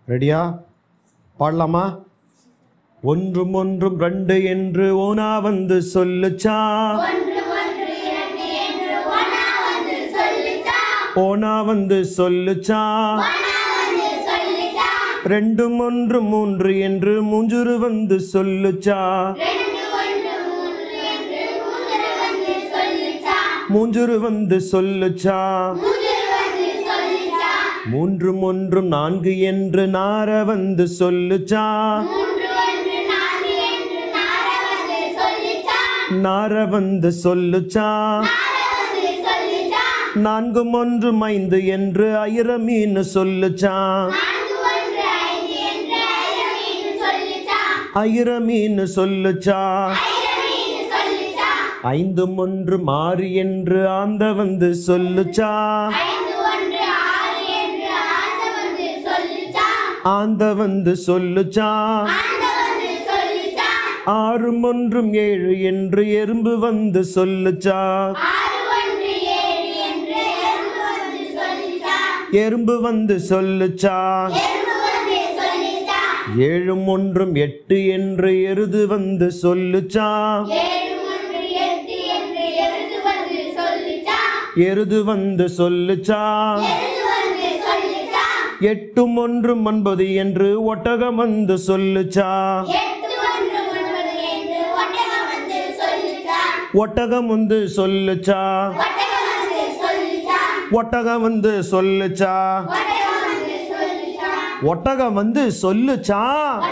ரெடியா பாடலாமா ஒன்றும் ஒன்றும் ரெண்டு என்று ஓனா வந்து சொல்லுச்சா ஓனா வந்து சொல்லுச்சா ரெண்டும் ஒன்று மூன்று என்று மூஞ்சுரு வந்து சொல்லுச்சா மூஞ்சுரு வந்து சொல்லுச்சா மூன்றும் ஒன்றும் நான்கு என்று நார வந்து சொல்லுச்சா நார வந்து சொல்லுச்சா நான்கும் ஒன்றும் ஐந்து என்று ஐர மீன் சொல்லுச்சா ஐர மீன் சொல்லுச்சா ஐந்தும் ஒன்று மாறி என்று ஆந்த வந்து சொல்லுச்சா ஆந்த வந்து சொல்லுச்சா ஆறும் ஒன்றும் ஏழு என்று எறும்பு வந்து சொல்லுச்சா எறும்பு வந்து சொல்லுச்சா ஏழும் ஒன்றும் எட்டு என்று எருது வந்து சொல்லுச்சா எருது வந்து சொல்லுச்சா எட்டும் ஒன்றும் ஒன்பது என்று ஒட்டகம் வந்து சொல்லுச்சா ஒட்டகம் வந்து சொல்லுச்சா ஒட்டகம் வந்து சொல்லுச்சா ஒட்டகம் வந்து சொல்லுச்சா